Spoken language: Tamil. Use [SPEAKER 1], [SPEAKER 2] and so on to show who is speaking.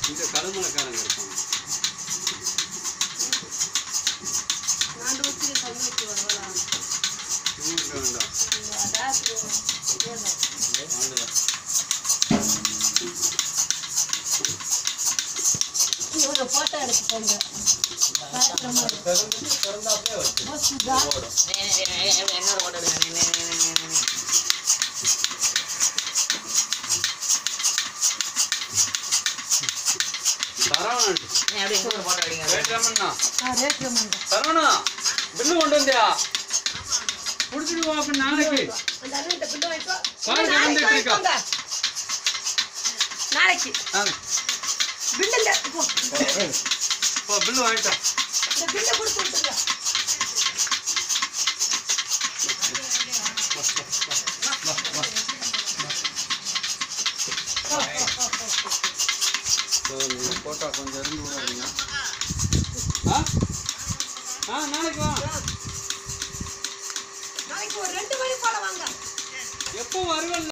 [SPEAKER 1] இங்க கருமலைக்காரங்க இருப்பாங்க
[SPEAKER 2] நான் ஊற்றி சமைச்சு வருவலாம்
[SPEAKER 1] இவங்களுக்கு வேண்டாம்
[SPEAKER 2] அதான் இதேதான்
[SPEAKER 1] அவ்வளவுதான்.
[SPEAKER 2] இவங்க போட்டோ எடுத்துக்கோங்க காரணமா இருக்கு. மோஸ்ட்லி தான்
[SPEAKER 3] என்னோட போட்டோ எடுங்க
[SPEAKER 1] சரவணன்
[SPEAKER 3] அப்படியே இன்னொரு போட்டோ எடுங்க
[SPEAKER 1] வேட்டரமண்ணா
[SPEAKER 2] ஆ ரேட் ரமங்க
[SPEAKER 1] சரவணா பில்லு கொண்டு வந்தியா குடிச்சிட்டு வா அப்ப நாளைக்கு
[SPEAKER 2] அந்த அண்ணன் பில்லு வாங்கிக்கோ
[SPEAKER 1] பால்
[SPEAKER 2] நாளைக்கு
[SPEAKER 1] கலந்துட்டு இருக்கா?
[SPEAKER 2] வாங்கிக்கோங்க. நாளைக்கு
[SPEAKER 1] ஆ,
[SPEAKER 2] பில்லு இல்ல இப்போ
[SPEAKER 1] போ பில்லு வாங்கிட்டோம்
[SPEAKER 2] இந்த பில்லை கொடுத்து விட்டுருங்க
[SPEAKER 1] போட்டோ கொஞ்சம் இருந்து விடாதீங்க ஆ ஆ நாளைக்கு வா
[SPEAKER 2] நாளைக்கு ஒரு ரெண்டு மணி போல வாங்க
[SPEAKER 1] எப்போ வருவல்ல